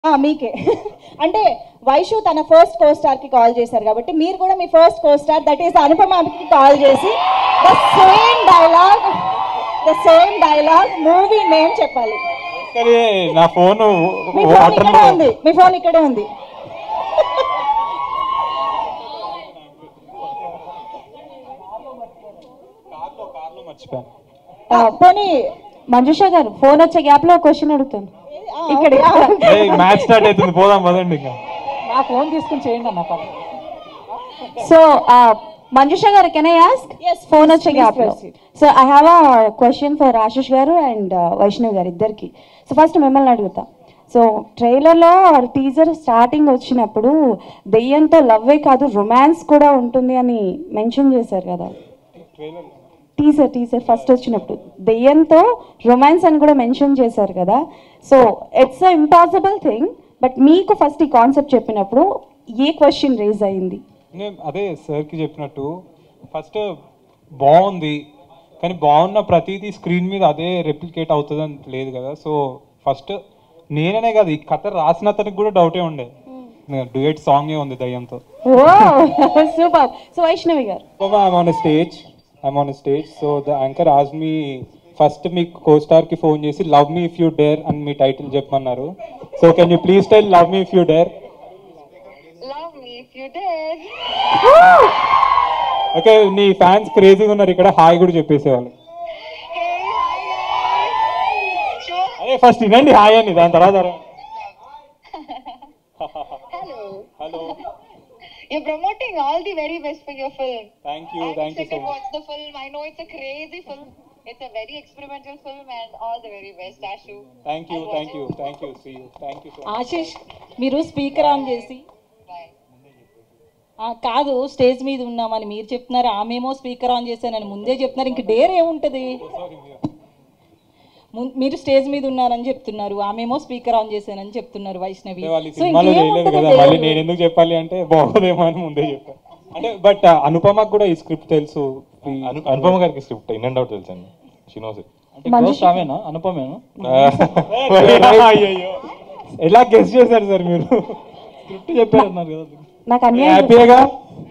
ఆ, మీకే అంటే వైషు తన ఫస్ట్ కో స్టార్ కి కాల్ చేశారు కాబట్టి మీరు కూడా మీ first costar that is అనుపమకి కాల్ చేసి the same dialogue the same dialogue movie name చెప్పాలి కానీ నా ఫోన్ మీ ఫోన్ ఇక్కడే ఉంది మీ ఫోన్ ఇక్కడే ఉంది మర్చిపోయాను ఆ, పోనీ మంజుష గారు ఫోన్ వచ్చే గ్యాప్ లో క్వశ్చన్ అడుగుతాను ఆ, ఇక్కడ ఓకే. మ్యాచ్ స్టార్ట్ అవుతుంది పోదాం పదండి ఇంకా నా ఫోన్ తీసుకుని చేయండి అన్న పర్లేదు. So Manjusha garu can I ask Yes, phone please, వచ్చే please గ్యాప్ లో proceed. So I have a question for Ashish garu and Vaishnav గారు ఇద్దరికి సో ఫస్ట్ మిమ్మల్ని అడుగుతా సో ట్రైలర్లో టీజర్ స్టార్టింగ్ వచ్చినప్పుడు దెయ్యంతో లవ్వే కాదు రొమాన్స్ కూడా ఉంటుంది అని మెన్షన్ చేశారు కదా టీజర్ టీజర్ ఫస్ట్ వచ్చినప్పుడు దెయ్యంతో రొమాన్స్ అని కూడా మెన్షన్ చేశారు కదా so it's a impossible thing but మీకు ఫస్ట్ ఈ కాన్సెప్ట్ చెప్పినప్పుడు ఏ క్వశ్చన్ రేజ్ అయింది నేను అదే సార్కి చెప్పినట్టు ఫస్ట్ బాగుంది కానీ బాగున్న ప్రతిదీ స్క్రీన్ మీద అదే రెప్లికేట్ అవుతుంది అని లేదు కదా సో ఫస్ట్ నేననే కాదు ఈ కథ రాసిన అతనికి కూడా డౌటే ఉండే డ్యూయట్ సాంగే ఉంది దయ్యంతో oh super so Vaishnavi garu I'm on stage I'm on stage so the anchor as మీ ఫస్ట్ మీ కో స్టార్ కి ఫోన్ చేసి love me if you dare అని మీ టైటిల్ చెప్పమన్నారు so can you please tell love me if you dare Love me if you dare. Okay నీ fans క్రేజీగా ఉన్నారు ఇక్కడ హాయ్ కూడా చెప్పేసేవాళ్ళు Hey, hi guys. Sure. అదే ఫస్ట్ వినండి హాయ్ అని దాని తర్వాత Hello. Hello You're promoting all the very best for your film. Thank you I thank you wish I so could much watch the film. I know it's a crazy film. It's a very experimental film and all the very best, Ashu. Thank you thank you thank you see you thank you so much Ashish మీరు speaker on చేసి Bye. ఆ, కాదు stage మీద ఉన్నామని మీరు చెప్తున్నారు ఆమెమో speaker on చేశానని ముందే చెప్తున్నారు ఇంక డేర్ ఏముంటది ముం- మీరు స్టేజ్ మీద ఉన్నారని చెప్తున్నారు ఆమెమో స్పీకర్ ఆన్ చేశానని చెప్తున్నారు వైష్ణవి అంటే వాళ్ళు ఈ సో సినిమాలో చేయలేదు ఇంకేముంటది కదా dare? మళ్ళీ నేను ఎందుకు చెప్పాలి అంటే బాగోదేమో అని ముందే చెప్పాను అంటే బట్ అనుపమకు కూడా ఈ స్క్రిప్ట్ తెలుసు ఈ- అను- అనుపమ గారికి స్క్రిప్ట్ ఇన్ అండ్ అవుట్ తెలుసండి షీనోస్ మంజుష ఆమెనా అనుపమేనా అయ్యయ్యో. ఎలా గెస్ట్ చేశారు సార్ మీరు స్క్రిప్ట్ చెప్పారన్నారు కదా నాకు అన్యాయం హ్యాపీగా